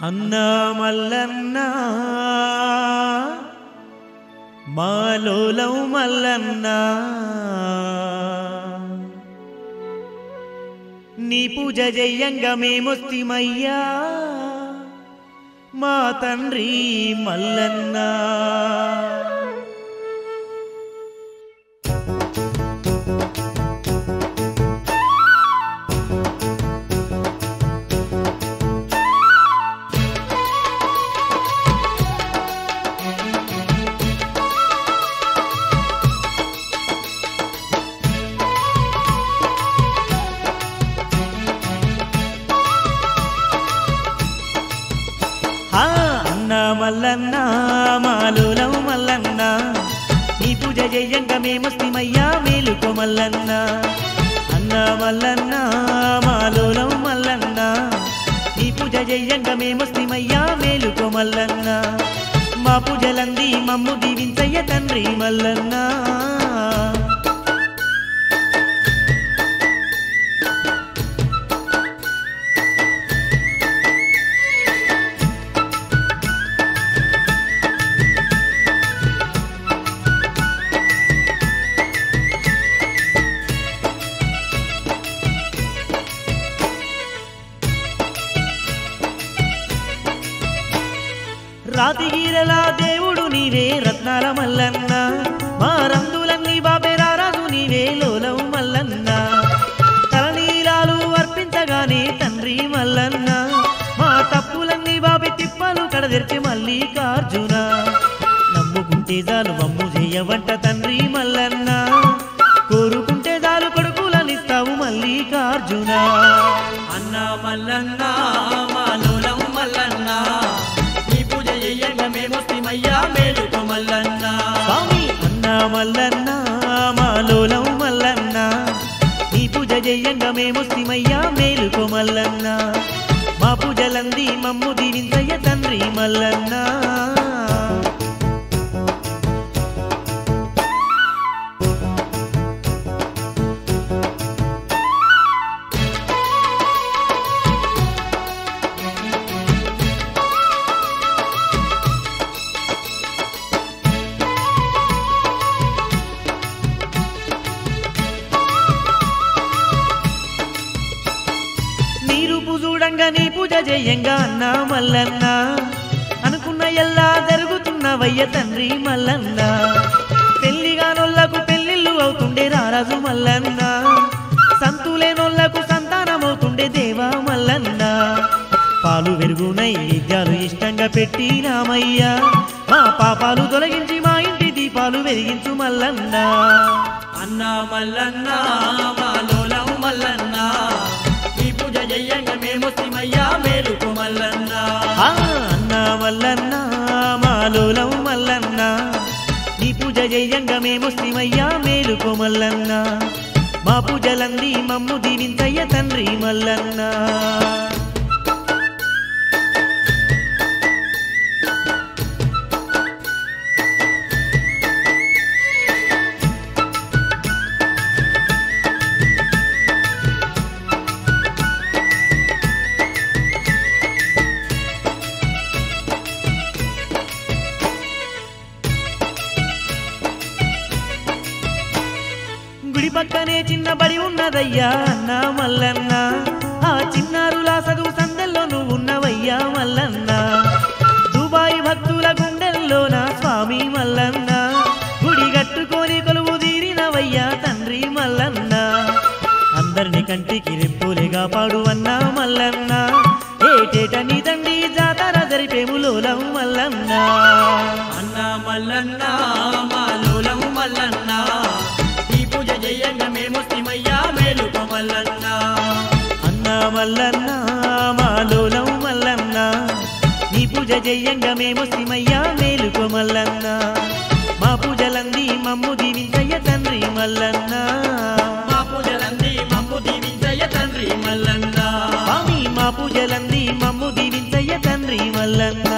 అన్నా మల్లన్న మాలోలం మల్లన్న నీ పూజ జయ్యంగా మేమొస్తిమయ్యా మా తండ్రి మల్లన్న ఆ అన్న మల్లన్న మాలోలం మల్లన్న నీ పూజ జయ్యంగా మేమొస్తిమయ్యా మేలుకో మల్లన్న అన్న మల్లన్న మాలోలం మల్లన్న నీ పూజ జయ్యంగా మేమొస్తిమయ్యా మేలుకో మల్లన్న మా పూజలంది మమ్ము దీవించయ్య తండ్రి మల్లన్న రాతిగీరలా దేవుడు నీవే రత్నాల మల్లన్న మా రంగులన్నీ బాబెరారాజు నీవే లోలం మల్లన్న తలనీలాలు అర్పించగానే తండ్రి మల్లన్న మా తప్పులన్నీ బాబి తిప్పలు కడదెర్చి మల్లికార్జున నమ్ముకుంటే చాలు వమ్ము చేయవంట తండ్రి మల్లన్న కోరుకుంటే చాలు కొడుకులనిస్తావు మల్లికార్జున అన్న మల్లన్న మాలోలం మల్లన్న నీ పూజ చెయ్యంగా మేమొస్తిమయ్యా మేలుకో మల్లన్న స్వామి అన్న మల్లన్న మాలోలం మల్లన్న నీ పూజ చెయ్యంగా మేమొస్తిమయ్యా మేలుకో మల్లన్న మా పూజలంది మమ్ము దీవించయ్య తండ్రి మల్లన్న నీ రూపు చూడంగా నీ పూజ చెయ్యంగా అన్న మల్లన్న అనుకున్న ఎల్లా జరుగుతున్నవయ్య తండ్రి మల్లన్న పెళ్లిగానోళ్లకు పెళ్లిళ్ళు అవుతుండే రారాజు మల్లన్న సంతులేనోళ్లకు సంతానమవుతుండే దేవా మల్లన్న పాలు వెరుగునై విద్యాలు ఇష్టంగా పెట్టినామయ్యా మా పాపాలు తొలగించి మా ఇంటి దీపాలు వెలిగించు మల్లన్న అన్న మల్లన్న మాలోలం మల్లన్న నీ పూజ చెయ్యంగా మేమొస్తిమయ్యా మేలుకో మల్లన్న ఆ అన్న మల్లన్న మాలోలం మల్లన్న నీ పూజ చెయ్యంగా మేమొస్తిమయ్యా మేలుకో మల్లన్న మా పూజలంది మమ్ము దీవించయ్య తండ్రి మల్లన్న గుడి పక్కనే చిన్న బడి ఉన్నదయ్యా అన్న మల్లన్న ఆ చిన్నారులా చదువు సందెల్లో నువ్వు ఉన్నవయ్యా మల్లన్న దుబాయ్ భక్తుల గుండెల్లో నా స్వామి మల్లన్న గుడి కట్టుకొని కొలువు తీరినవయ్యా తండ్రి మల్లన్న అందరిని కంటికి రెప్పులేగా పాడు అన్నా మల్లన్న ఏటేట నీ తండ్రి జాతర జరిపేములోలం మల్లన్న అన్న మల్లన్న మాలోలం మల్లన్న నీ పూజ చెయ్యంగా మేమొస్తిమయ్యా మేలుకో మల్లన్న అన్న మల్లన్న మాలోలం మల్లన్న నీ పూజ చెయ్యంగా మేమొస్తిమయ్యా మేలుకో మల్లన్న మా పూజలంది మమ్ము దీవించయ్య తండ్రి మల్లన్న మా పూజలన్నీ మమ్ము దీవించయ్య తండ్రి మల్లన్న స్వామి మా పూజలంది మమ్ము దీవించయ్య తండ్రి మల్లన్న